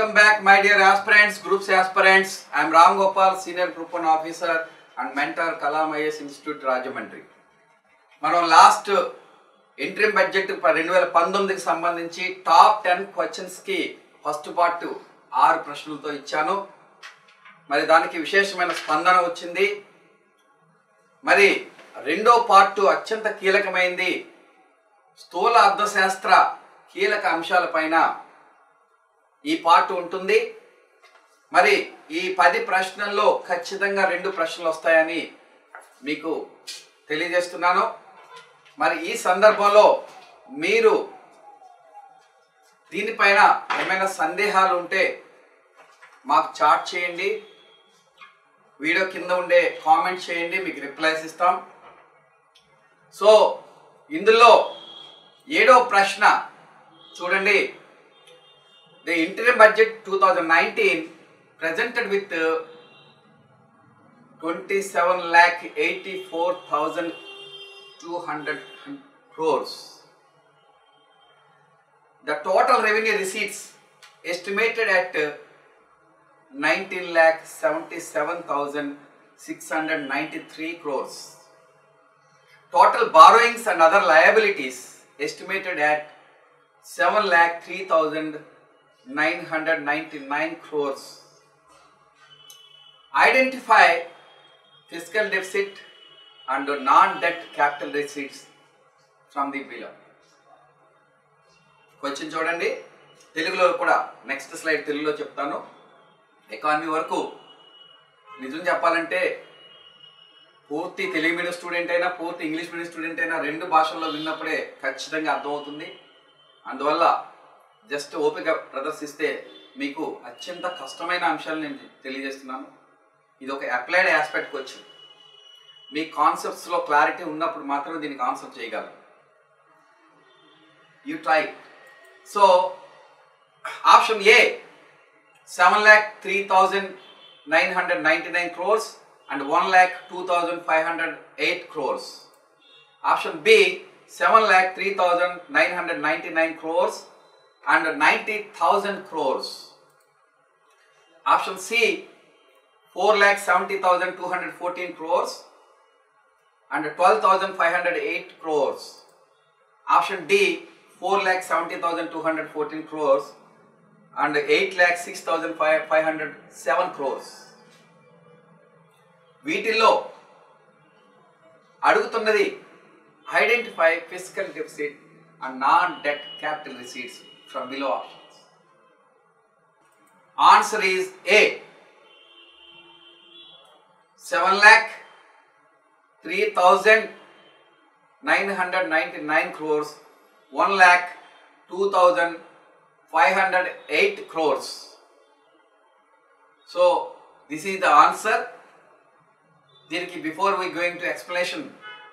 Welcome back, my dear aspirants, groups aspirants. I am Ram Gopal, Senior Group 1 Officer and Mentor, Kalam IS Institute, Rajamandri. మనం last interim budget రెండు వేల పంతొమ్మిదికి సంబంధించి top ten క్వశ్చన్స్కి first part ఆరు ప్రశ్నలతో ఇచ్చాను మరి దానికి విశేషమైన స్పందన వచ్చింది మరి రెండో పార్ట్ అత్యంత కీలకమైంది స్థూల అర్థశాస్త్ర కీలక అంశాలపైన ఈ పార్ట్ ఉంటుంది మరి ఈ పది ప్రశ్నల్లో ఖచ్చితంగా రెండు ప్రశ్నలు వస్తాయని మీకు తెలియజేస్తున్నాను మరి ఈ సందర్భంలో మీరు దీనిపైన ఏమైనా సందేహాలు ఉంటే మాకు చాట్ చేయండి వీడియో కింద ఉండే కామెంట్ చేయండి మీకు రిప్లైస్ ఇస్తాం సో ఇందులో ఏడో ప్రశ్న చూడండి the interior budget two thousand nineteen presented with uh, 27 lakh 84,200 crores. The total revenue receipts estimated at uh, 19 lakh 77,693 crores. Total borrowings and other liabilities estimated at 7 lakh 3,999 crores. Identify fiscal deficit and non-debt capital receipts from the below. Question చూడండి తెలుగులో కూడా next slide తెలుగులో చెప్తాను economy వరకు నిజం చెప్పాలంటే పూర్తి Telugu medium student అయినా పూర్తి ఇంగ్లీష్ మీడియం స్టూడెంట్ అయినా రెండు భాషల్లో విన్నప్పుడే ఖచ్చితంగా అర్థమవుతుంది అందువల్ల జస్ట్ ఓపిక ప్రదర్శిస్తే మీకు అత్యంత కష్టమైన అంశాలు నేను తెలియజేస్తున్నాను ఇది ఒక అప్లైడ్ ఆస్పెక్ట్కి వచ్చింది మీ కాన్సెప్ట్స్లో క్లారిటీ ఉన్నప్పుడు మాత్రమే దీనికి ఆన్సర్ చేయగలరు you try so option A seven lakh three thousand nine hundred ninety nine crores and one lakh two thousand five hundred eight crores option B seven lakh three thousand nine hundred ninety nine crores and ninety thousand crores option C 4,70,214 crores and 12,508 crores. Option D 4,70,214 crores and 8,06,507 crores. వీటిల్లో అడుగుతున్నది identify physical deficit and non debt capital receipts from below options answer is A seven lakh three thousand nine hundred ninety nine crores, one lakh two thousand five hundred eight crores. So this is the answer. దీనికి before we going to explanation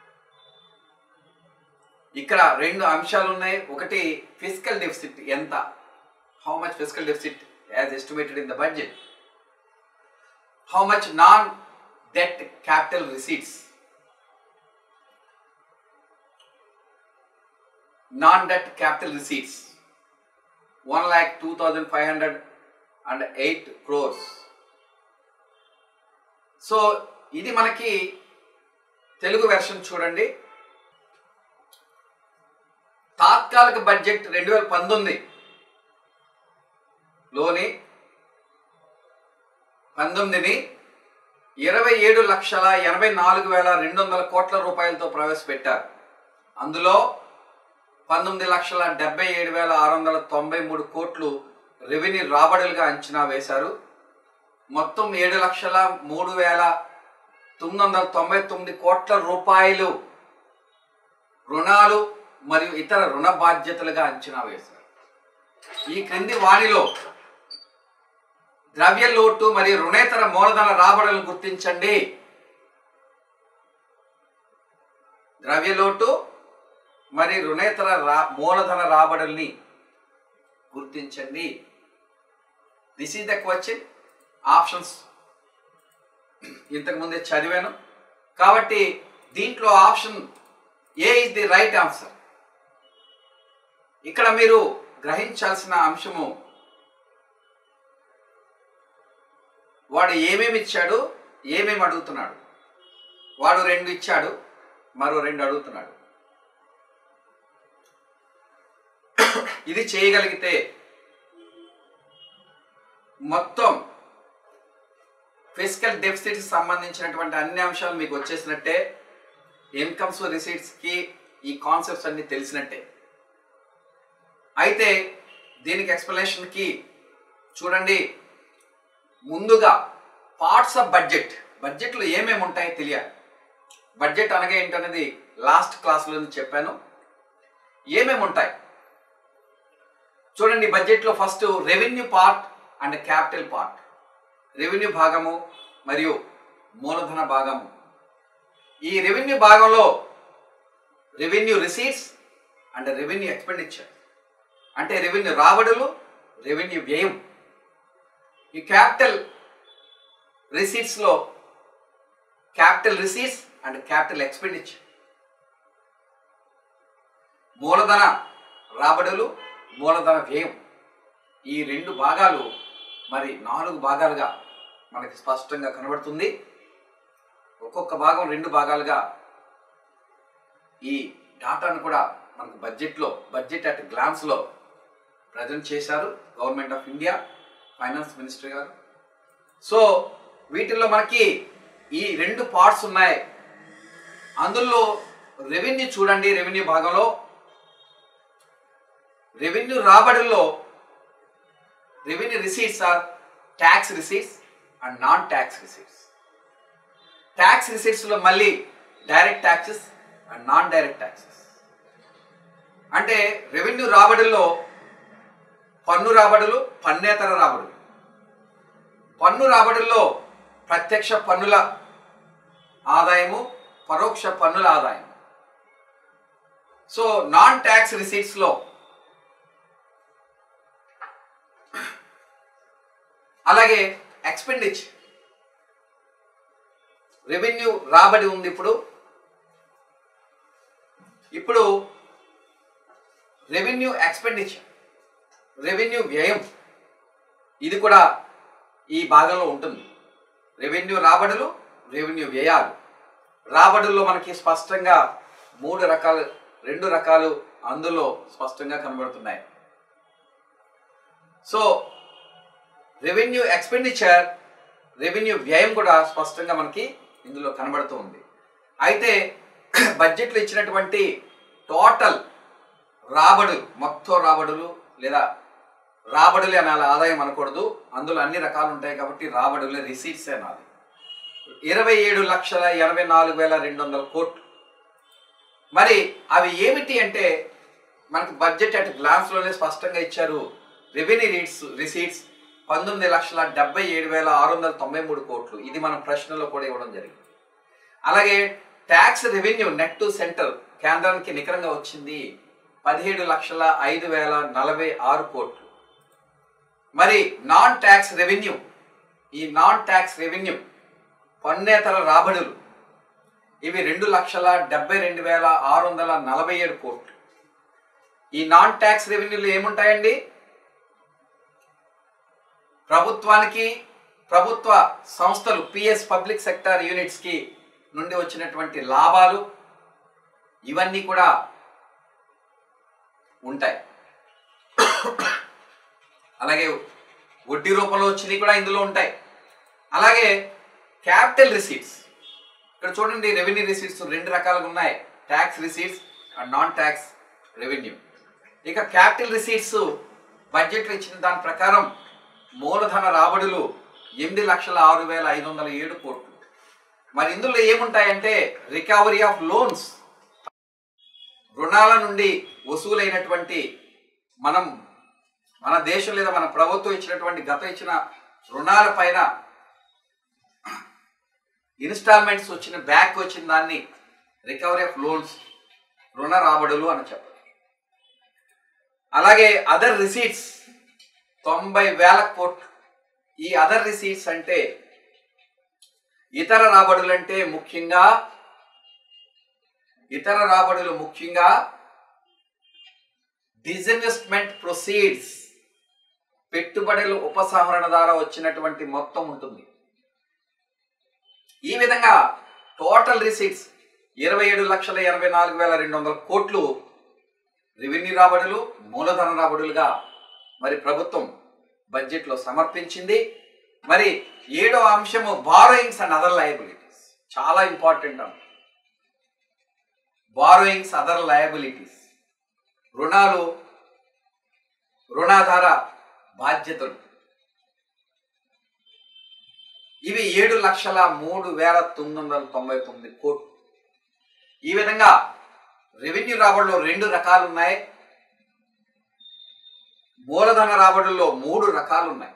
ఇక్కడ రెండు అంశాలు ఉన్నాయి ఒకటి physical deficit ఎంత how much physical deficit as estimated in the budget how much non debt capital receipts. Non-debt capital receipts. 1 lakh 2,508 crores. So ఇది మనకి Telugu version చూడండి తాత్కాలిక బడ్జెట్ రెండు వేల పంతొమ్మిది లోని పంతొమ్మిదిని ఇరవై ఏడు లక్షల ఎనభై నాలుగు వేల రెండు వందల కోట్ల రూపాయలతో ప్రవేశపెట్టారు అందులో పంతొమ్మిది లక్షల డెబ్బై ఏడు వేల ఆరు వందల తొంభై మూడు కోట్లు రెవెన్యూ రాబడులుగా అంచనా వేశారు మొత్తం ఏడు లక్షల మూడు వేల తొమ్మిది వందల తొంభై తొమ్మిది కోట్ల రూపాయలు రుణాలు మరియు ఇతర రుణ బాధ్యతలుగా అంచనా వేశారు ఈ క్రింది వాణిలో ద్రవ్య లోటు మరియు రుణేతర మూలధన రాబడులను గుర్తించండి ద్రవ్య లోటు మరియు రుణేతర రా మూలధన రాబడుల్ని గుర్తించండి this is the question options ఇంతకు ముందే చదివాను కాబట్టి దీంట్లో option A is the right answer ఇక్కడ మీరు గ్రహించాల్సిన అంశము వాడు ఏమేమి ఇచ్చాడు ఏమేమి అడుగుతున్నాడు వాడు రెండు ఇచ్చాడు మరో రెండు అడుగుతున్నాడు ఇది చేయగలిగితే మొత్తం ఫిజికల్ డెఫిసిట్కి సంబంధించినటువంటి అన్ని అంశాలు మీకు వచ్చేసినట్టే ఇన్కమ్స్ రిసీట్స్కి ఈ కాన్సెప్ట్స్ అన్ని తెలిసినట్టే అయితే దీనికి ఎక్స్ప్లెనేషన్కి చూడండి ముందుగా పార్ట్స్ ఆఫ్ బడ్జెట్ బడ్జెట్లో ఏమేమి ఉంటాయో తెలియాలి బడ్జెట్ అనగా ఏంటనేది లాస్ట్ క్లాస్లో చెప్పాను ఏమేమి ఉంటాయి చూడండి బడ్జెట్లో first revenue part and capital part revenue భాగము మరియు మూలధన భాగము ఈ రెవెన్యూ భాగంలో revenue receipts and revenue expenditure అంటే రెవెన్యూ రాబడులు రెవెన్యూ వ్యయం ఈ క్యాపిటల్ రిసీట్స్లో capital receipts and capital expenditure మూలధన రాబడులు మూలధన వ్యయం ఈ రెండు భాగాలు మరి నాలుగు భాగాలుగా మనకి స్పష్టంగా కనబడుతుంది ఒక్కొక్క భాగం రెండు భాగాలుగా ఈ డాటాను కూడా మనకు బడ్జెట్లో బడ్జెట్ అట్ గ్లాన్స్లో ప్రజెంట్ చేశారు government of India finance minister గారు సో వీటిల్లో మనకి ఈ రెండు పార్ట్స్ ఉన్నాయి అందులో రెవెన్యూ చూడండి రెవెన్యూ భాగంలో రెవెన్యూ రాబడుల్లో revenue receipts are tax receipts and non tax receipts tax రిసీట్స్లో మళ్ళీ direct taxes and non direct taxes అంటే రెవెన్యూ రాబడుల్లో పన్ను రాబడులు పన్నేతర రాబడులు పన్ను రాబడుల్లో ప్రత్యక్ష పన్నుల ఆదాయము పరోక్ష పన్నుల ఆదాయం సో నాన్ ట్యాక్స్ రిసీట్స్లో అలాగే ఎక్స్పెండిచర్ రెవెన్యూ రాబడి ఉంది ఇప్పుడు ఇప్పుడు రెవెన్యూ ఎక్స్పెండిచర్ రెవెన్యూ వ్యయం ఇది కూడా ఈ భాగంలో ఉంటుంది రెవెన్యూ రాబడులు రెవెన్యూ వ్యయాలు రాబడుల్లో మనకి స్పష్టంగా మూడు రకాలు రెండు రకాలు అందులో స్పష్టంగా కనబడుతున్నాయి సో రెవెన్యూ ఎక్స్పెండిచర్ రెవెన్యూ వ్యయం కూడా స్పష్టంగా మనకి ఇందులో కనబడుతూ ఉంది అయితే బడ్జెట్లో ఇచ్చినటువంటి టోటల్ రాబడులు మొత్తం రాబడులు లేదా రాబడులు అనాలి ఆదాయం అనకూడదు అందులో అన్ని రకాలు ఉంటాయి కాబట్టి రాబడులు రిసీట్స్ అనాలి ఇరవై ఏడు లక్షల ఎనభై నాలుగు వేల రెండు వందల కోట్లు మరి అవి ఏమిటి అంటే మనకి బడ్జెట్ అట్ గ్లాన్స్లోనే స్పష్టంగా ఇచ్చారు రెవెన్యూ రీట్స్ రిసీట్స్ పంతొమ్మిది లక్షల డెబ్బై ఏడు వేల ఆరు వందల తొంభై మూడు కోట్లు ఇది మన ప్రశ్నలో కూడా ఇవ్వడం జరిగింది అలాగే tax revenue net to centre కేంద్రానికి నికరంగా వచ్చింది పదిహేడు లక్షల ఐదు వేల నలభై ఆరు కోట్లు మరి నాన్ ట్యాక్స్ రెవెన్యూ ఈ నాన్ ట్యాక్స్ రెవెన్యూ పన్నేతర రాబడులు ఇవి రెండు లక్షల డెబ్బై రెండు వేల ఆరు వందల నలభై ఏడు కోట్లు ఈ నాన్ ట్యాక్స్ రెవెన్యూలు ఏముంటాయండి ప్రభుత్వానికి ప్రభుత్వ సంస్థలు పిఎస్ పబ్లిక్ సెక్టార్ యూనిట్స్కి నుండి వచ్చినటువంటి లాభాలు ఇవన్నీ కూడా ఉంటాయి అలాగే వడ్డీ రూపంలో వచ్చినవి కూడా ఇందులో ఉంటాయి అలాగే క్యాపిటల్ రిసీట్స్ ఇక్కడ చూడండి రెవెన్యూ రిసీట్స్ రెండు రకాలుగా ఉన్నాయి tax receipts and non tax revenue ఇక క్యాపిటల్ రిసీట్స్ బడ్జెట్లో ఇచ్చిన దాని ప్రకారం మూలధన రాబడులు ఎనిమిది లక్షల ఆరు వేల ఐదు వందల ఏడు కోట్లు మరి ఇందులో ఏముంటాయంటే రికవరీ ఆఫ్ లోన్స్ రుణాల నుండి వసూలైనటువంటి మనం మన దేశం లేదా మన ప్రభుత్వం ఇచ్చినటువంటి గత ఇచ్చిన రుణాల పైన ఇన్స్టాల్మెంట్స్ వచ్చిన బ్యాక్ వచ్చిన దాన్ని రికవరీ ఆఫ్ లోన్స్ రుణ రాబడులు అని చెప్పారు అలాగే అదర్ రిసీట్స్ తొంభై వేల కోట్లు ఈ అదర్ రిసీట్స్ అంటే ఇతర రాబడులు అంటే ముఖ్యంగా ఇతర రాబడులు ముఖ్యంగా డిజిన్వెస్ట్మెంట్ ప్రొసీడ్స్ పెట్టుబడుల ఉపసంహరణ ద్వారా వచ్చినటువంటి మొత్తం ఉంటుంది ఈ విధంగా టోటల్ రిసీట్స్ ఇరవై ఏడు లక్షల ఎనభై నాలుగు వేల రెండు వందల కోట్లు రెవెన్యూ రాబడులు మూలధన రాబడులుగా మరి ప్రభుత్వం బడ్జెట్లో సమర్పించింది మరి ఏడో అంశము బారోయింగ్స్ అండ్ అదర్ లయబిలిటీస్ చాలా ఇంపార్టెంట్ అంశం బారోయింగ్స్ అదర్ లయబిలిటీస్ రుణాలు రుణాధార బాధ్యతలు ఇవి ఏడు లక్షల మూడు వేల తొమ్మిది వందల తొంభై తొమ్మిది కోట్లు ఈ విధంగా రెవెన్యూ రాబడిలో రెండు రకాలు ఉన్నాయి మూలధన రాబడుల్లో మూడు రకాలు ఉన్నాయి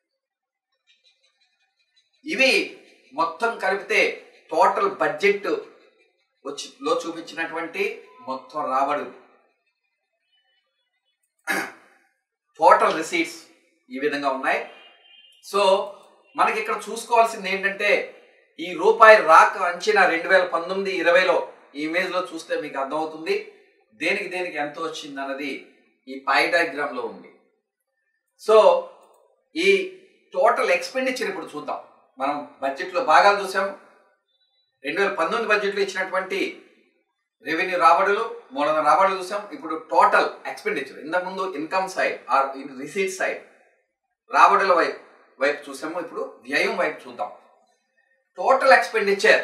ఇవి మొత్తం కలిపితే టోటల్ బడ్జెట్ వచ్చి లో చూపించినటువంటి మొత్తం రాబడులు టోటల్ రిసీట్స్ ఈ విధంగా ఉన్నాయి సో మనకి ఇక్కడ చూసుకోవాల్సింది ఏంటంటే ఈ రూపాయి రాక అంచనా రెండు వేల పంతొమ్మిది ఇరవైలో ఈ ఇమేజ్లో చూస్తే మీకు అర్థమవుతుంది దేనికి దేనికి ఎంత వచ్చింది అన్నది ఈ పై డయాగ్రామ్లో ఉంది సో ఈ టోటల్ ఎక్స్పెండిచర్ ఇప్పుడు చూద్దాం మనం బడ్జెట్లో భాగాలు చూసాం రెండు వేల పంతొమ్మిది బడ్జెట్లో ఇచ్చినటువంటి రెవెన్యూ రాబడులు మూలధన రాబడులు చూసాం ఇప్పుడు టోటల్ ఎక్స్పెండిచర్ ఇంతకు ముందు income side or receipt side రాబడుల వైపు వైపు చూసాము ఇప్పుడు వ్యయం వైపు చూద్దాం total expenditure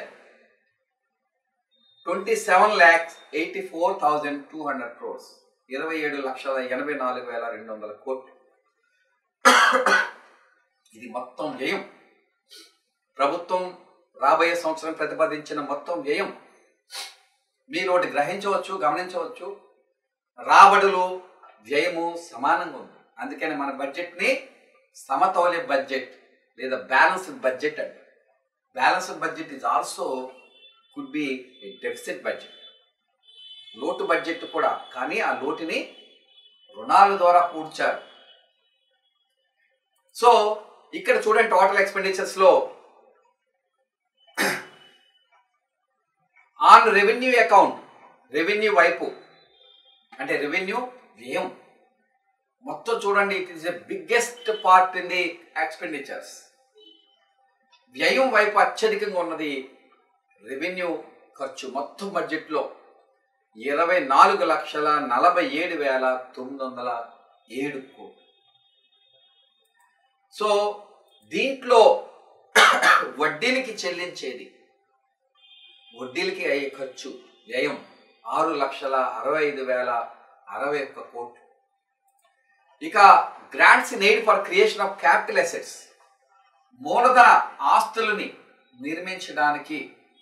twenty seven lakhs eighty four thousand two hundred crores ఇరవై ఏడు లక్షల ఎనభై నాలుగు వేల రెండు వందల కోట్లు ఇది మొత్తం వ్యయం ప్రభుత్వం రాబోయే సంవత్సరం ప్రతిపాదించిన మొత్తం వ్యయం మీరు ఒకటి గ్రహించవచ్చు గమనించవచ్చు రాబడులు వ్యయము సమానంగా ఉంది అందుకని మన బడ్జెట్ని సమతౌల్య బడ్జెట్ లేదా బ్యాలన్స్డ్ బడ్జెట్ అంటారు balanced budget is also could be a deficit budget లోటు బడ్జెట్ కూడా కానీ ఆ లోటుని రుణాల ద్వారా పూడ్చారు సో ఇక్కడ చూడండి టోటల్ ఎక్స్పెండిచర్స్ లో ఆన్ రెవెన్యూ అకౌంట్ రెవెన్యూ వైపు అంటే రెవెన్యూ వ్యయం మొత్తం చూడండి it is a biggest part in the expenditures వ్యయం వైపు అత్యధికంగా ఉన్నది రెవెన్యూ ఖర్చు మొత్తం బడ్జెట్లో ఇరవై నాలుగు లక్షల నలభై ఏడు వేల తొమ్మిది వందల ఏడు కోట్లు సో దీంట్లో వడ్డీలకి చెల్లించేది వడ్డీలకి అయ్యే ఖర్చు వ్యయం ఆరు లక్షల అరవై ఐదు వేల అరవై ఒక్క కోట్లు ఇక grants in aid for creation of capital assets మూలధన ఆస్తులని నిర్మించడానికి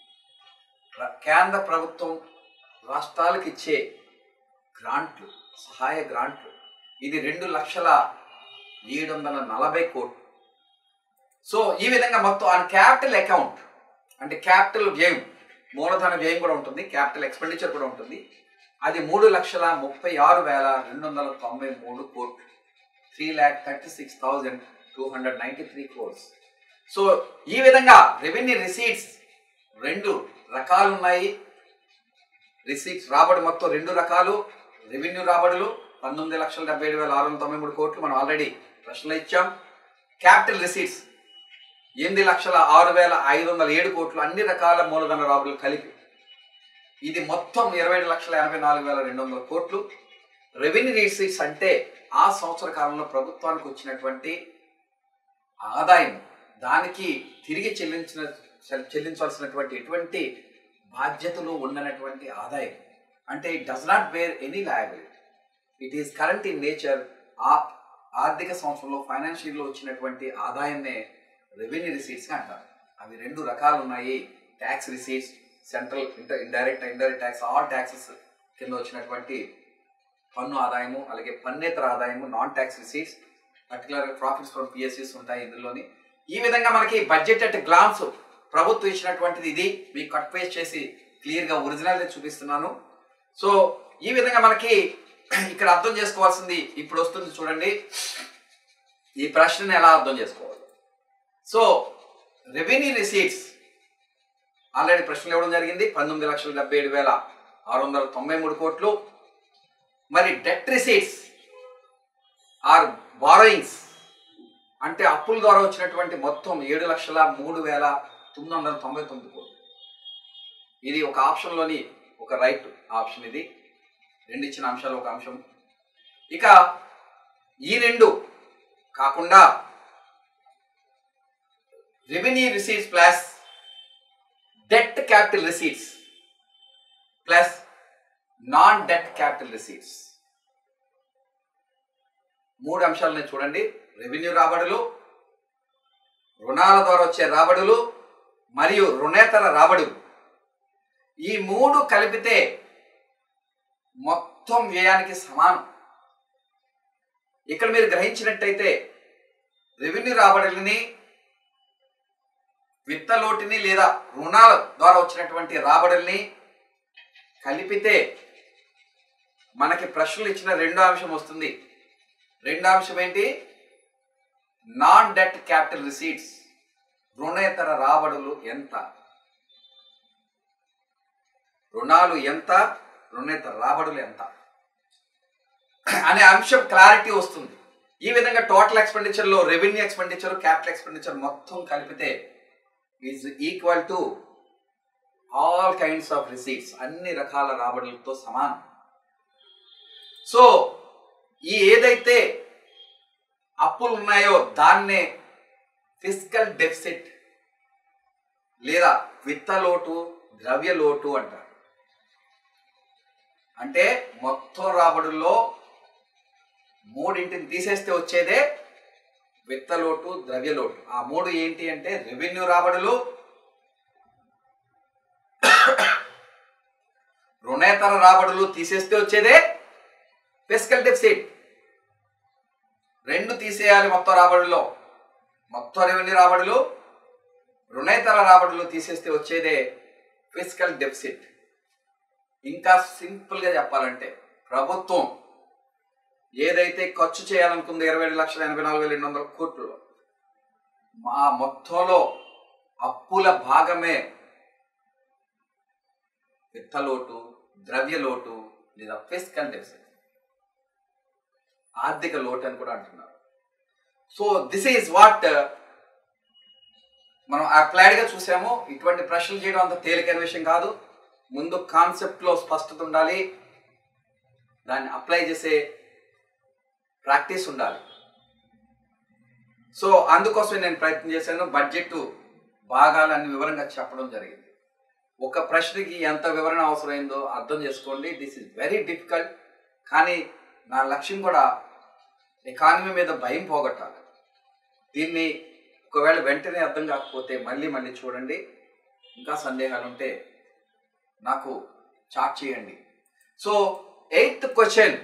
ర- కేంద్ర ప్రభుత్వం రాష్ట్రాలకు ఇచ్చే గ్రాంట్లు సహాయ గ్రాంట్లు ఇది రెండు లక్షల ఏడు వందల నలభై కోట్లు సో ఈ విధంగా మొత్తం ఆన్ క్యాపిటల్ అకౌంట్ అంటే క్యాపిటల్ వ్యయం మూలధన వ్యయం కూడా ఉంటుంది క్యాపిటల్ ఎక్స్పెండిచర్ కూడా ఉంటుంది అది మూడు లక్షల ముప్పై ఆరు వేల రెండు వందల తొంభై మూడు కోట్లు three lakh thirty six thousand two hundred ninety three crores so ఈ విధంగా రెవెన్యూ రిసీట్స్ రెండు రకాలు ఉన్నాయి రిసీట్స్ రాబడి మొత్తం రెండు రకాలు రెవెన్యూ రాబడులు పంతొమ్మిది లక్షల డెబ్బై ఏడు వేల ఆరు వందల తొంభై మూడు కోట్లు మనం ఆల్రెడీ ప్రశ్నలు ఇచ్చాం క్యాపిటల్ రిసీట్స్ ఎనిమిది లక్షల ఆరు వేల ఐదు వందల ఏడు కోట్లు అన్ని రకాల మూలధన రాబడులు కలిపి ఇది మొత్తం ఇరవై ఏడు లక్షల ఎనభై నాలుగు వేల రెండు వందల కోట్లు రెవెన్యూ రిసీట్స్ అంటే ఆ సంవత్సర కాలంలో ప్రభుత్వానికి వచ్చినటువంటి ఆదాయం దానికి తిరిగి చెల్లించిన చెల్- చెల్లించాల్సినటువంటి ఎటువంటి బాధ్యతలు ఉండనటువంటి ఆదాయం అంటే it does not wear any liability it is current in nature ఆ ఆర్థిక సంవత్సరంలో ఫైనాన్షియల్లో వచ్చినటువంటి ఆదాయాన్నే రెవెన్యూ రిసీట్స్ అంటారు అవి రెండు రకాలు ఉన్నాయి tax receipts central inter indirect indirect tax all taxes కింద వచ్చినటువంటి పన్ను ఆదాయము అలాగే పన్నేతర ఆదాయము non tax receipts particular profits from పిఎస్సీస్ ఉంటాయి ఇందులోని ఈ విధంగా మనకి బడ్జెట్ అట్ గ్లాన్స్ ప్రభుత్వం ఇచ్చినటువంటిది ఇది మీకు కట్ పేస్ట్ చేసి క్లియర్గా ఒరిజినల్ చూపిస్తున్నాను సో ఈ విధంగా మనకి ఇక్కడ అర్థం చేసుకోవాల్సింది ఇప్పుడు వస్తుంది చూడండి ఈ ప్రశ్నని ఎలా అర్థం చేసుకోవాలి సో రెవెన్యూ రిసీట్స్ ఆల్రెడీ ప్రశ్నలు ఇవ్వడం జరిగింది పంతొమ్మిది లక్షల డెబ్బై ఏడు వేల ఆరు వందల తొంభై మూడు కోట్లు మరి డెట్ రిసీట్స్ ఆర్ బారోయింగ్స్ అంటే అప్పుల ద్వారా వచ్చినటువంటి మొత్తం ఏడు లక్షల మూడు వేల తొమ్మిది వందల తొంభై తొమ్మిది కోట్లు ఇది ఒక ఆప్షన్లోని ఒక రైట్ ఆప్షన్ ఇది రెండు ఇచ్చిన అంశాలు ఒక అంశం ఇక ఈ రెండు కాకుండా revenue receipts plus debt capital receipts plus non debt capital receipts మూడు అంశాలని చూడండి రెవెన్యూ రాబడులు రుణాల ద్వారా వచ్చే రాబడులు మరియు రుణేతర రాబడులు ఈ మూడు కలిపితే మొత్తం వ్యయానికి సమానం ఇక్కడ మీరు గ్రహించినట్టయితే రెవెన్యూ రాబడులని విత్తలోటిని లేదా రుణాల ద్వారా వచ్చినటువంటి రాబడుల్ని కలిపితే మనకి ప్రశ్నలు ఇచ్చిన రెండో అంశం వస్తుంది రెండో అంశం ఏంటి నాన్ డెట్ క్యాపిటల్ రిసీట్స్ రుణేతర రాబడులు ఎంత రుణాలు ఎంత రుణేతర రాబడులు ఎంత అనే అంశం క్లారిటీ వస్తుంది ఈ విధంగా టోటల్ ఎక్స్పెండిచర్లో రెవెన్యూ ఎక్స్పెండిచర్ క్యాపిటల్ ఎక్స్పెండిచర్ మొత్తం కలిపితే is equal to all kinds of receipts అన్ని రకాల రాబడులతో సమానం సో ఈ ఏదైతే అప్పులు ఉన్నాయో దాన్నే ఫిజికల్ డెఫిసిట్ లేదా విత్తలోటు ద్రవ్యలోటు అంటారు అంటే మొత్తం రాబడుల్లో మూడింటిని తీసేస్తే వచ్చేదే విత్తలోటు ద్రవ్యలోటు ఆ మూడు ఏంటి అంటే రెవెన్యూ రాబడులు రుణేతర రాబడులు తీసేస్తే వచ్చేదే ఫిజికల్ డెఫిసిట్ రెండు తీసేయాలి మొత్తం రాబడుల్లో మొత్తం రెవెన్యూ రాబడులు రుణేతర రాబడులు తీసేస్తే వచ్చేదే ఫిజికల్ డెఫిసిట్ ఇంకా సింపుల్గా చెప్పాలంటే ప్రభుత్వం ఏదైతే ఖర్చు చేయాలనుకుందో ఇరవై ఏడు లక్షల ఎనభై నాలుగు వేల రెండు వందల కోట్లు మా మొత్తంలో అప్పుల భాగమే విత్తలోటు ద్రవ్యలోటు లేదా ఫిజికల్ డెఫిసిట్ ఆర్థిక లోటు అని కూడా అంటున్నారు సో దిస్ ఈజ్ వాట్ మనం అప్లైడ్గా చూసాము ఇటువంటి ప్రశ్నలు చేయడం అంత తేలికైన విషయం కాదు ముందు కాన్సెప్ట్లో స్పష్టత ఉండాలి దాన్ని అప్లై చేసే ప్రాక్టీస్ ఉండాలి సో అందుకోసమే నేను ప్రయత్నం చేశాను బడ్జెట్ భాగాలన్నీ వివరంగా చెప్పడం జరిగింది ఒక ప్రశ్నకి ఎంత వివరణ అవసరమైందో అర్థం చేసుకోండి దిస్ ఇస్ వెరీ డిఫికల్ట్ కానీ నా లక్ష్యం కూడా ఎకానమీ మీద భయం పోగొట్టాలి దీన్ని ఒకవేళ వెంటనే అర్థం కాకపోతే మళ్ళీ మళ్ళీ చూడండి ఇంకా సందేహాలు ఉంటే నాకు చాట్ చేయండి సో ఎయిత్ క్వశ్చన్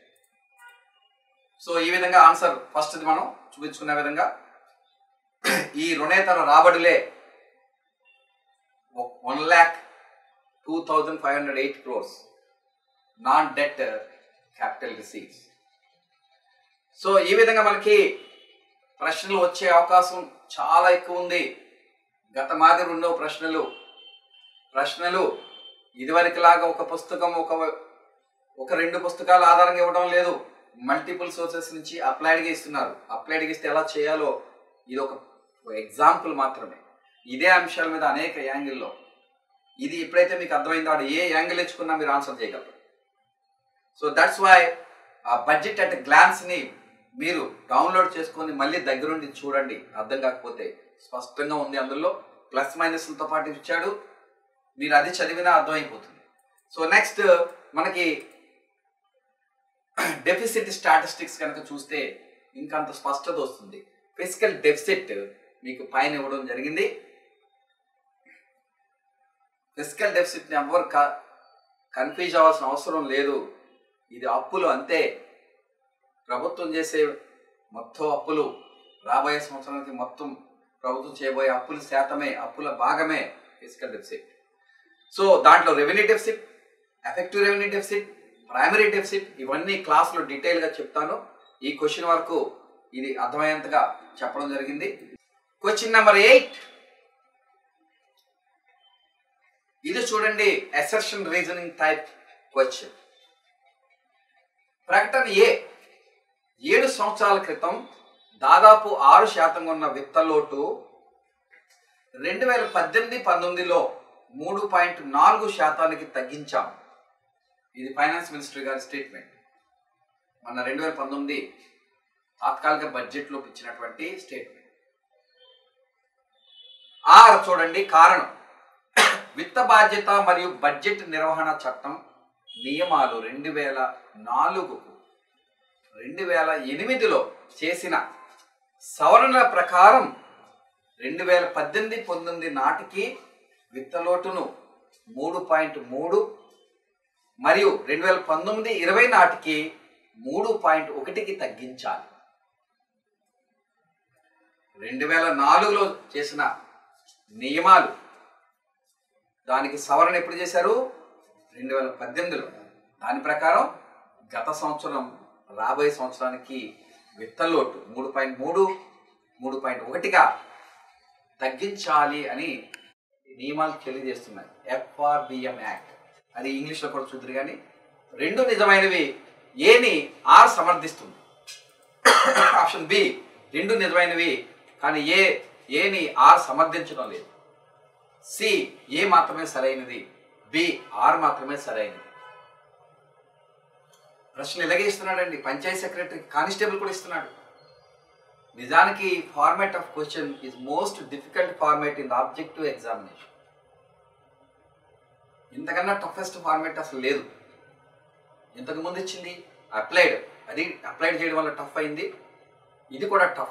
సో ఈ విధంగా ఆన్సర్ ఫస్ట్ మనం చూపించుకునే విధంగా ఈ రుణేతర రాబడులే one lakh two thousand five hundred eight crores non debt capital receives so ఈ విధంగా మనకి ప్రశ్నలు వచ్చే అవకాశం చాలా ఎక్కువ ఉంది గత మాదిరి ఉండవు ప్రశ్నలు ప్రశ్నలు ఇదివరకులాగా ఒక పుస్తకం ఒక ఒక రెండు పుస్తకాల ఆధారంగా ఇవ్వడం లేదు మల్టిపుల్ సోర్సెస్ నుంచి అప్లైడ్గా ఇస్తున్నారు అప్లైడ్గా ఇస్తే ఎలా చేయాలో ఇది ఒక ఎగ్జాంపుల్ మాత్రమే ఇదే అంశాల మీద అనేక యాంగిల్లో ఇది ఎప్పుడైతే మీకు అర్థమైందో వాడు ఏ యాంగిల్ ఇచ్చుకున్నా మీరు ఆన్సర్ చేయగలరు సో దట్స్ వై ఆ బడ్జెట్ అట్ గ్లాన్స్ని మీరు డౌన్లోడ్ చేసుకొని మళ్ళీ దగ్గరుండి చూడండి అర్థం కాకపోతే స్పష్టంగా ఉంది అందులో ప్లస్ మైనస్లతో పాటు ఇచ్చాడు మీరు అది చదివినా అర్థమైపోతుంది సో నెక్స్ట్ మనకి డెఫిసిట్ స్టాటిస్టిక్స్ కనుక చూస్తే ఇంకంత స్పష్టత వస్తుంది ఫిజికల్ డెఫిసిట్ మీకు పైన ఇవ్వడం జరిగింది ఫిజికల్ డెఫిసిట్ని ఎవ్వరు కన్ఫ్యూజ్ అవ్వాల్సిన అవసరం లేదు ఇది అప్పులు అంతే ప్రభుత్వం చేసే మొత్తం అప్పులు రాబోయే సంవత్సరానికి మొత్తం ప్రభుత్వం చేయబోయే అప్పుల శాతమే అప్పుల భాగమే ఫిజికల్ డెఫిసిట్ సో దాంట్లో revenue deficit effective revenue deficit primary deficit ఇవన్నీ క్లాస్లో డీటెయిల్గా చెప్తాను ఈ క్వశ్చన్ వరకు ఇది అర్థమయ్యేంతగా చెప్పడం జరిగింది క్వశ్చన్ నెంబర్ ఎయిట్ ఇది చూడండి అసెర్షన్ రీజనింగ్ టైప్ క్వశ్చన్ ప్రకటన ఏ ఏడు సంవత్సరాల క్రితం దాదాపు ఆరు శాతం ఉన్న విత్తలోటు రెండు వేల పద్దెనిమిది పంతొమ్మిదిలో మూడు పాయింట్ నాలుగు శాతానికి తగ్గించాం ఇది ఫైనాన్స్ మినిస్టర్ గారి స్టేట్మెంట్ మన రెండు వేల పంతొమ్మిది తాత్కాలిక బడ్జెట్లో ఇచ్చినటువంటి స్టేట్మెంట్ ఆర్ చూడండి కారణం విత్త బాధ్యత మరియు బడ్జెట్ నిర్వహణ చట్టం నియమాలు రెండు వేల నాలుగుకు రెండు వేల ఎనిమిదిలో చేసిన సవరణల ప్రకారం రెండు వేల పద్దెనిమిది పంతొమ్మిది నాటికి విత్తలోటును మూడు పాయింట్ మూడు మరియు రెండు వేల పంతొమ్మిది ఇరవై నాటికి మూడు పాయింట్ ఒకటికి తగ్గించాలి రెండు వేల నాలుగులో చేసిన నియమాలు దానికి సవరణ ఎప్పుడు చేశారు రెండు వేల పద్దెనిమిదిలో దాని ప్రకారం గత సంవత్సరం రాబోయే సంవత్సరానికి విత్తలోటు మూడు పాయింట్ మూడు మూడు పాయింట్ ఒకటిగా తగ్గించాలి అని నియమాలు తెలియజేస్తున్నాయి ఎఫ్ఆర్బిఎం యాక్ట్ అది ఇంగ్లీష్లో కూడా చూద్దరు కానీ రెండు నిజమైనవి ఏని ఆర్ సమర్థిస్తుంది ఆప్షన్ బి రెండు నిజమైనవి కానీ ఏ ఏని ఆర్ సమర్థించడం లేదు సి ఏ మాత్రమే సరైనది బి ఆర్ మాత్రమే సరైనది ప్రశ్న ఇలాగే ఇస్తున్నాడండి పంచాయత్ సెక్రటరీ కానిస్టేబుల్ కూడా ఇస్తున్నాడు నిజానికి format of question is most difficult format in the objective examination ఇంతకన్నా టఫెస్ట్ ఫార్మాట్ అసలు లేదు ఇంతకు ముందు ఇచ్చింది అప్లైడ్ అది అప్లైడ్ చేయడం వల్ల టఫ్ అయింది ఇది కూడా టఫ్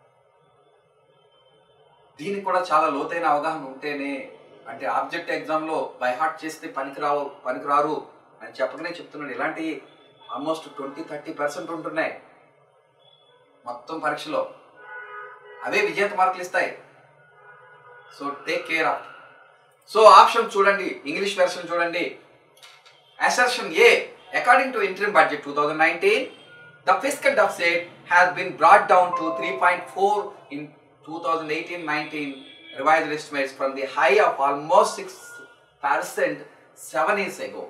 దీనికి కూడా చాలా లోతైన అవగాహన ఉంటేనే అంటే ఆబ్జెక్ట్ ఎగ్జామ్లో బై హార్ట్ చేస్తే పనికిరావు పనికిరారు అని చెప్పకనే చెప్తున్నాడు ఇలాంటి ఆల్మోస్ట్ ట్వంటీ థర్టీ పర్సెంట్ ఉంటున్నాయి మొత్తం పరీక్షలో అవే విజేత మార్కులు ఇస్తాయి so take care of so option చూడండి ఇంగ్లీష్ వెర్షన్ చూడండి assertion A according to interim budget two thousand nineteen the physical deficit has been brought down to three point four in two thousand eighteen nineteen revised estimates from the high of almost six percent seven years ago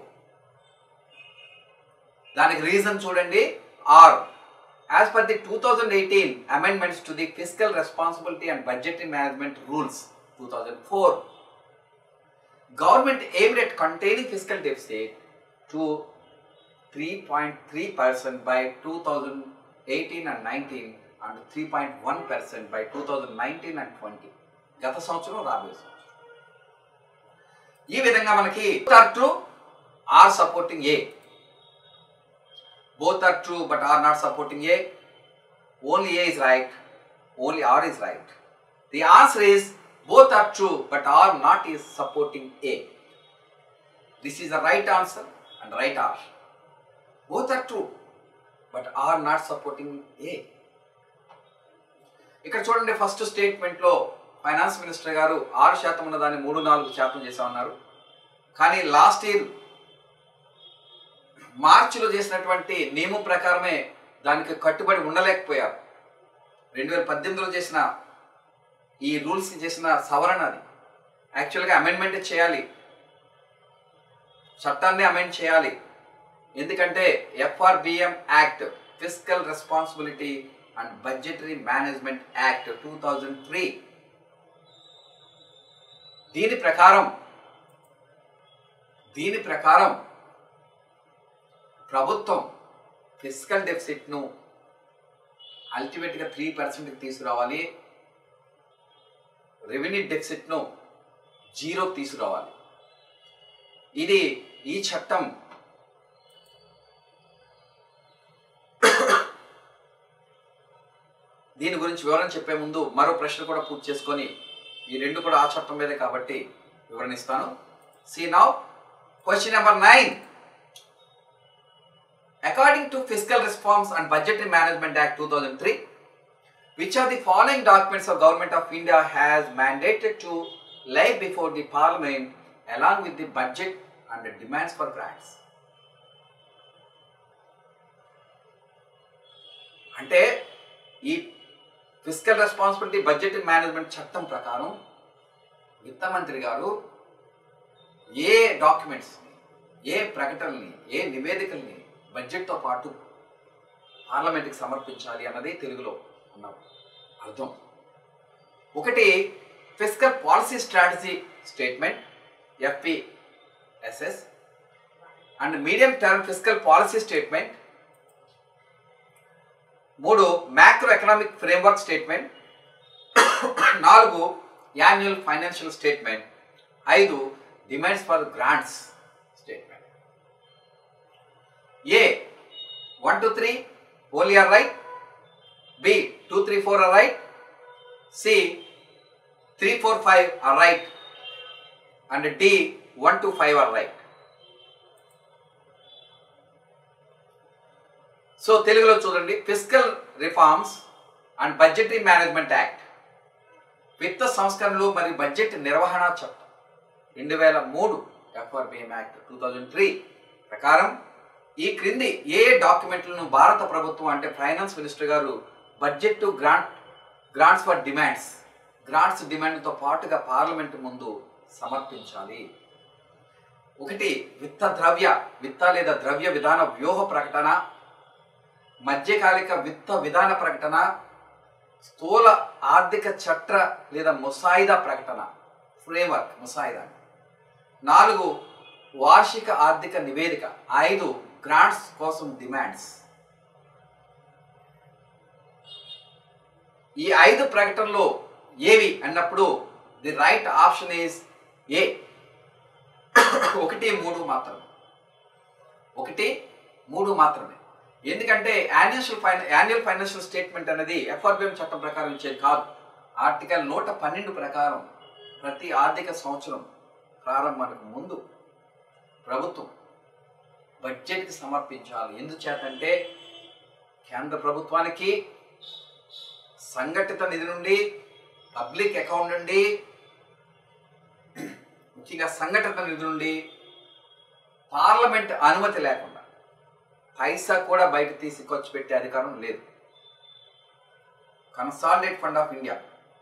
దానికి reason చూడండి R as per the two thousand eighteen amendments to the physical responsibility and budget management rules two thousand four government aimed at containing fiscal deficit to 3.3% by 2018 and 19 and 3.1% by 2019 and 20 గత సంవత్సరం రాబోయే సంవత్సరం ఈ విధంగా మనకి are true R supporting A both are true but R not supporting A only A is right only R is right the answer is both are true but are not is supporting A. This is the right answer and right answer. Both are true but are not supporting A. ఇక్కడ చూడండి first స్టేట్మెంట్లో finance minister గారు ఆరు శాతం ఉన్న దాన్ని మూడు నాలుగు శాతం చేశామన్నారు కానీ లాస్ట్ ఇయర్ మార్చిలో చేసినటువంటి నియమం ప్రకారమే దానికి కట్టుబడి ఉండలేకపోయారు రెండు వేల పద్దెనిమిదిలో చేసిన ఈ రూల్స్కి చేసిన సవరణ అది యాక్చువల్గా అమెండ్మెంట్ చేయాలి చట్టాన్ని అమెండ్ చేయాలి ఎందుకంటే FRBM act physical responsibility and budgetary management act two thousand three దీని ప్రకారం దీని ప్రకారం ప్రభుత్వం ఫిజికల్ డెఫిసిట్ను అల్టిమేట్గా త్రీ పర్సెంట్కి తీసుకురావాలి రెవెన్యూ డెఫిసిట్ను జీరో తీసుకురావాలి ఇది ఈ చట్టం దీని గురించి వివరణ చెప్పే ముందు మరో ప్రశ్న కూడా పూర్తి చేసుకొని ఈ రెండు కూడా ఆ చట్టం మీదే కాబట్టి వివరణ ఇస్తాను see now question number nine according to physical reforms and budgetary management act two thousand three which of the following documents of government of india has mandated to lay before the parliament along with the budget and the demands for grants అంటే ఈ physical responsibility budget management చట్టం ప్రకారం విత్త మంత్రి గారు ఏ డాక్యుమెంట్స్ని ఏ ప్రకటనల్ని ఏ నివేదికల్ని బడ్జెట్తో పాటు పార్లమెంట్కి సమర్పించాలి అన్నది తెలుగులో అన్న అర్థం ఒకటి physical policy strategy statement FPSS and medium term physical policy statement మూడు మ్యాక్రో ఎకనామిక్ ఫ్రేమ్వర్క్ స్టేట్మెంట్ నాలుగు యాన్యువల్ ఫైనాన్షియల్ స్టేట్మెంట్ ఐదు demands for grants statement A one two three only are right B two three four are right C three four five are right and D one to five are right so తెలుగులో చూడండి physical reforms and budgetary management act విత్త సంస్కరణలు మరియు budget నిర్వహణ చట్టం రెండు వేల మూడు FRBM act two thousand three ప్రకారం ఈ క్రింది ఏ ఏ డాక్యుమెంట్లను భారత ప్రభుత్వం అంటే ఫైనాన్స్ మినిస్టర్ గారు budget grant grants for demands grants డిమాండ్తో పాటుగా పార్లమెంట్ ముందు సమర్పించాలి ఒకటి విత్త ద్రవ్య విత్త లేదా ద్రవ్య విధాన వ్యూహ ప్రకటన మధ్యకాలిక విత్త విధాన ప్రకటన స్థూల ఆర్థిక చట్ర లేదా ముసాయిదా ప్రకటన ఫ్రేమ్వర్క్ ముసాయిదా నాలుగు వార్షిక ఆర్థిక నివేదిక ఐదు గ్రాంట్స్ కోసం డిమాండ్స్ ఈ ఐదు ప్రకటనలో ఏవి అన్నప్పుడు the right option is A ఒకటి మూడు మాత్రమే ఒకటి మూడు మాత్రమే ఎందుకంటే యాన్యువల్ ఫైన యాన్యువల్ ఫైనాన్షియల్ స్టేట్మెంట్ అనేది ఎఫ్ఆర్బిఎం చట్టం ప్రకారం ఇచ్చేది కాదు ఆర్టికల్ నూట పన్నెండు ప్రకారం ప్రతి ఆర్థిక సంవత్సరం ప్రారంభానికి ముందు ప్రభుత్వం బడ్జెట్కి సమర్పించాలి ఎందుచేతంటే కేంద్ర ప్రభుత్వానికి సంఘటిత నిధి నుండి పబ్లిక్ అకౌంట్ నుండి ముఖ్యంగా సంఘటిత నిధి నుండి పార్లమెంట్ అనుమతి లేకుండా పైసా కూడా బయట తీసి ఖర్చు పెట్టే అధికారం లేదు కన్సాలిడేట్ ఫండ్ ఆఫ్ ఇండియా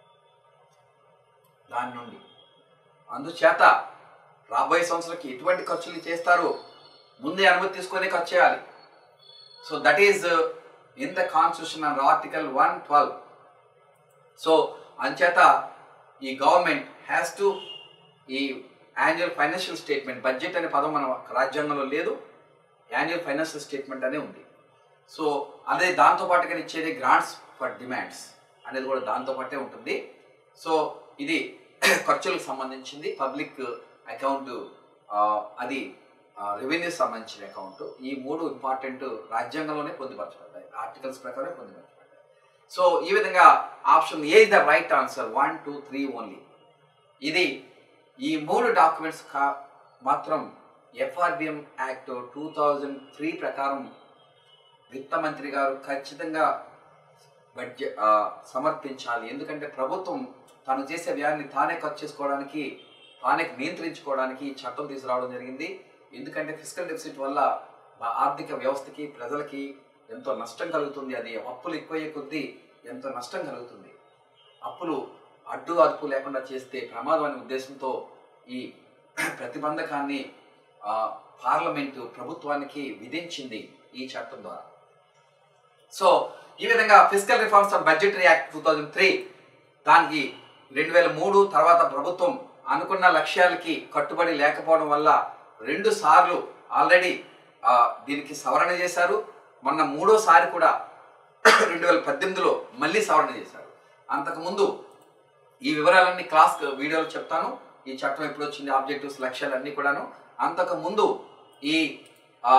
దాని నుండి అందుచేత రాబోయే సంవత్సరాలకి ఎటువంటి ఖర్చులు చేస్తారు ముందే అనుమతి తీసుకొని ఖర్చు చేయాలి so that is in the constitution and article one twelve so అంచేత ఈ గవర్నమెంట్ హ్యాస్ టు ఈ యాన్యువల్ ఫైనాన్షియల్ స్టేట్మెంట్ బడ్జెట్ అనే పదం మన రాజ్యాంగంలో లేదు యాన్యువల్ ఫైనాన్షియల్ స్టేట్మెంట్ అనే ఉంది సో అదే దాంతో పాటుగా ఇచ్చేది గ్రాంట్స్ ఫర్ డిమాండ్స్ అనేది కూడా దాంతో పాటే ఉంటుంది సో ఇది ఖర్చులకు సంబంధించింది పబ్లిక్ అకౌంట్ అది రెవెన్యూ సంబంధించిన అకౌంట్ ఈ మూడు ఇంపార్టెంట్ రాజ్యాంగంలోనే పొందుపరచబడ్డాయి ఆర్టికల్స్ ప్రకారం పొందుపరచబడ్డాయి సో ఈ విధంగా option A the right answer one two three only ఇది ఈ మూడు డాక్యుమెంట్స్ కా మాత్రం FRBM act two thousand three ప్రకారం విత్త మంత్రి గారు ఖచ్చితంగా బడ్జెట్ సమర్పించాలి ఎందుకంటే ప్రభుత్వం తను చేసే వ్యయాన్ని తానే ఖర్చు చేసుకోవడానికి తానే నియంత్రించుకోవడానికి ఈ చట్టం తీసుకురావడం జరిగింది ఎందుకంటే ఫిజికల్ డెఫిసిట్ వల్ల ఆ ఆర్థిక వ్యవస్థకి ప్రజలకి ఎంతో నష్టం కలుగుతుంది అది అప్పులు ఎక్కువయ్యే కొద్దీ ఎంతో నష్టం కలుగుతుంది అప్పులు అడ్డు అదుపు లేకుండా చేస్తే ప్రమాదం అనే ఉద్దేశంతో ఈ ప్రతిబంధకాన్ని ఆ, పార్లమెంటు ప్రభుత్వానికి విధించింది ఈ చట్టం ద్వారా సో ఈ విధంగా physical reforms of budgetary act two thousand three దానికి రెండు వేల మూడు తర్వాత ప్రభుత్వం అనుకున్న లక్ష్యాలకి కట్టుబడి లేకపోవడం వల్ల రెండు సార్లు ఆల్రెడీ దీనికి సవరణ చేశారు మొన్న మూడోసారి కూడా రెండు వేల పద్దెనిమిదిలో మళ్ళీ సవరణ చేశారు అంతకుముందు ఈ వివరాలన్నీ క్లాస్ వీడియోలో చెప్తాను ఈ చట్టం ఎప్పుడు వచ్చింది ఆబ్జెక్టివ్స్ లక్ష్యాలు అన్నీ కూడాను అంతకు ముందు ఈ ఆ,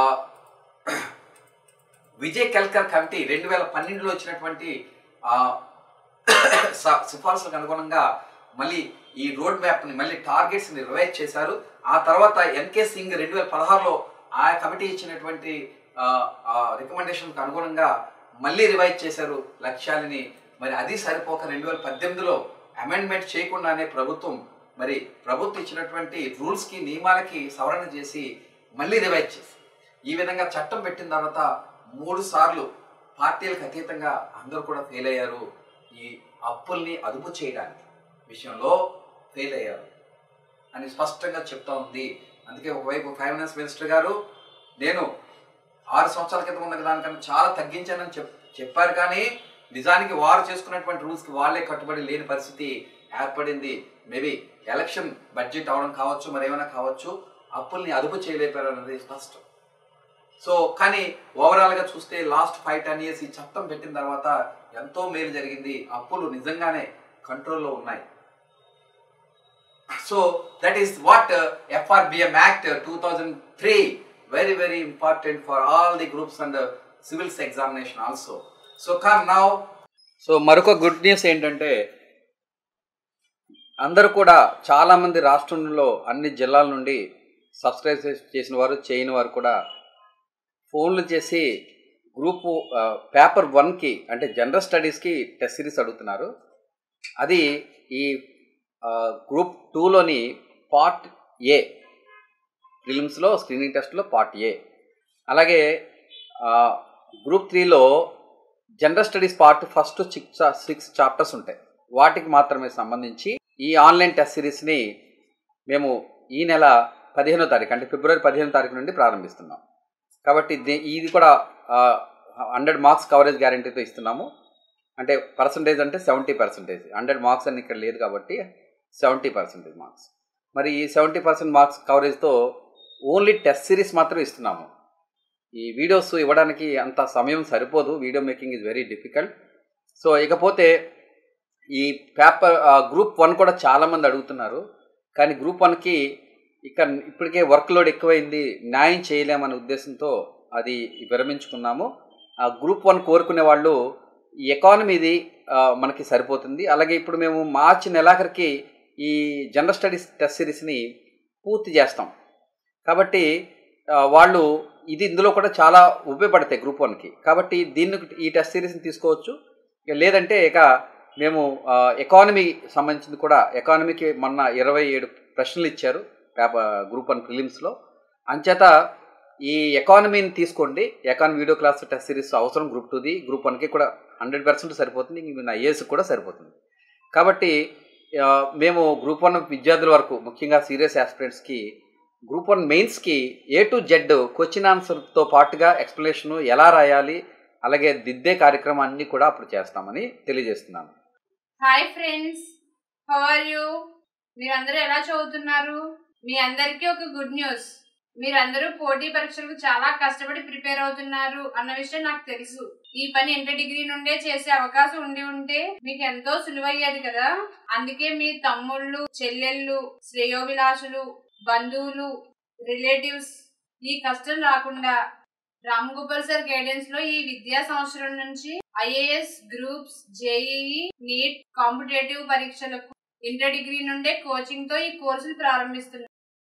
విజయ్ కెల్కర్ కమిటీ రెండు వేల పన్నెండులో వచ్చినటువంటి ఆ, స- సిఫార్సులకు అనుగుణంగా మళ్ళీ ఈ రోడ్ మ్యాప్ని మళ్ళీ టార్గెట్స్ని రివైజ్ చేశారు ఆ తర్వాత ఎన్కే సింగ్ రెండు వేల పదహారులో ఆ కమిటీ ఇచ్చినటువంటి రికమెండేషన్కి అనుగుణంగా మళ్ళీ రివైజ్ చేశారు లక్ష్యాలని మరి అది సరిపోక రెండు వేల పద్దెనిమిదిలో అమెండ్మెంట్ చేయకుండానే ప్రభుత్వం మరి ప్రభుత్వం ఇచ్చినటువంటి రూల్స్కి నియమాలకి సవరణ చేసి మళ్ళీ రివైజ్ చేసి ఈ విధంగా చట్టం పెట్టిన తర్వాత మూడు సార్లు పార్టీలకు అతీతంగా అందరూ కూడా ఫెయిల్ అయ్యారు ఈ అప్పుల్ని అదుపు చేయడానికి విషయంలో ఫెయిల్ అయ్యారు అని స్పష్టంగా చెప్తా ఉంది అందుకే ఒకవైపు ఫైనాన్స్ మినిస్టర్ గారు నేను ఆరు సంవత్సరాల క్రితం ఉన్న దానికన్నా చాలా తగ్గించానని చెప్ చెప్పారు కానీ నిజానికి వారు చేసుకున్నటువంటి రూల్స్కి వాళ్ళే కట్టుబడి లేని పరిస్థితి ఏర్పడింది మేబీ ఎలక్షన్ బడ్జెట్ అవడం కావచ్చు మరి ఏమైనా కావచ్చు అప్పుల్ని అదుపు చేయలేపారు అన్నది స్పష్టం సో కానీ ఓవరాల్గా చూస్తే లాస్ట్ ఫైవ్ టెన్ ఇయర్స్ ఈ చట్టం పెట్టిన తర్వాత ఎంతో మేలు జరిగింది అప్పులు నిజంగానే కంట్రోల్లో ఉన్నాయి so that is what FRBM act two thousand three very very important for all the groups and civils examination also so come now so మరొక గుడ్ న్యూస్ ఏంటంటే అందరూ కూడా చాలామంది రాష్ట్రంలో అన్ని జిల్లాల నుండి సబ్స్క్రైబ్ చేసిన వారు చేయని వారు కూడా ఫోన్లు చేసి గ్రూపు పేపర్ వన్కి అంటే జనరల్ స్టడీస్కి టెస్ట్ సిరీస్ అడుగుతున్నారు అది ఈ గ్రూప్ టూలోని పార్ట్ ఏ ఫిలిమ్స్లో స్క్రీనింగ్ టెస్ట్లో పార్ట్ ఏ అలాగే గ్రూప్ త్రీలో general studies part first six six chapters ఉంటాయి వాటికి మాత్రమే సంబంధించి ఈ ఆన్లైన్ టెస్ట్ సిరీస్ని మేము ఈ నెల పదిహేనో తారీఖు అంటే ఫిబ్రవరి పదిహేనో తారీఖు నుండి ప్రారంభిస్తున్నాం కాబట్టి ఇది కూడా హండ్రెడ్ మార్క్స్ కవరేజ్ గ్యారంటీతో ఇస్తున్నాము అంటే పర్సంటేజ్ అంటే సెవెంటీ పర్సెంటేజ్ హండ్రెడ్ మార్క్స్ అని ఇక్కడ లేదు కాబట్టి సెవెంటీ పర్సెంటేజ్ మార్క్స్ మరి ఈ సెవెంటీ పర్సెంట్ మార్క్స్ కవరేజ్తో ఓన్లీ టెస్ట్ సిరీస్ మాత్రం ఇస్తున్నాము ఈ వీడియోస్ ఇవ్వడానికి అంత సమయం సరిపోదు video making is very difficult so ఇకపోతే ఈ పేపర్ గ్రూప్ వన్ కూడా చాలామంది అడుగుతున్నారు కానీ గ్రూప్ వన్కి ఇక ఇప్పటికే వర్క్ లోడ్ ఎక్కువైంది న్యాయం చేయలేమనే ఉద్దేశంతో అది విరమించుకున్నాము ఆ గ్రూప్ వన్ కోరుకునే వాళ్ళు ఈ ఎకానమీది మనకి సరిపోతుంది అలాగే ఇప్పుడు మేము మార్చి నెలాఖరికి ఈ జనరల్ స్టడీస్ టెస్ట్ సిరీస్ని పూర్తి చేస్తాం కాబట్టి వాళ్ళు ఇది ఇందులో కూడా చాలా ఉపయోగపడతాయి గ్రూప్ వన్కి కాబట్టి దీన్ని ఈ టెస్ట్ సిరీస్ని తీసుకోవచ్చు లేదంటే ఇక మేము ఎకానమీ సంబంధించింది కూడా ఎకానమీకి మొన్న ఇరవై ఏడు ప్రశ్నలు ఇచ్చారు పేపర్ గ్రూప్ వన్ ఫిలిమ్స్లో అంచేత ఈ ఎకానమీని తీసుకోండి economy video class test series అవసరం గ్రూప్ టూది గ్రూప్ వన్కి కూడా హండ్రెడ్ పర్సెంట్ సరిపోతుంది ఇంక నా ఐఏఎస్కి కూడా సరిపోతుంది కాబట్టి మేము గ్రూప్ వన్ విద్యార్థుల వరకు ముఖ్యంగా సీరియస్ ఆస్పిరెంట్స్కి గ్రూప్ వన్ మెయిన్స్కి ఏ టు జెడ్ క్వశ్చన్ ఆన్సర్తో పాటుగా ఎక్స్ప్లెనేషన్ ఎలా రాయాలి అలాగే దిద్దే కార్యక్రమం అన్నీ కూడా అప్పుడు చేస్తామని తెలియజేస్తున్నాను hi friends how are you మీరందరూ ఎలా చదువుతున్నారు మీ అందరికీ ఒక గుడ్ న్యూస్ మీరందరూ పోటీ పరీక్షలకు చాలా కష్టపడి ప్రిపేర్ అవుతున్నారు అన్న విషయం నాకు తెలుసు ఈ పని ఇంటర్ డిగ్రీ నుండే చేసే అవకాశం ఉండి ఉంటే మీకు ఎంతో సులువయ్యేది కదా అందుకే మీ తమ్ముళ్ళు చెల్లెళ్ళు శ్రేయోభిలాషులు బంధువులు రిలేటివ్స్ ఈ కష్టం రాకుండా రామ్ గోపాల్ సార్ గైడెన్స్ లో ఈ విద్యా సంవత్సరం నుంచి IAS groups JEE NEET competitive పరీక్షలకు ఇంటర్ డిగ్రీ నుండే కోచింగ్ తో ఈ కోర్సులు ప్రారంభిస్తున్నారు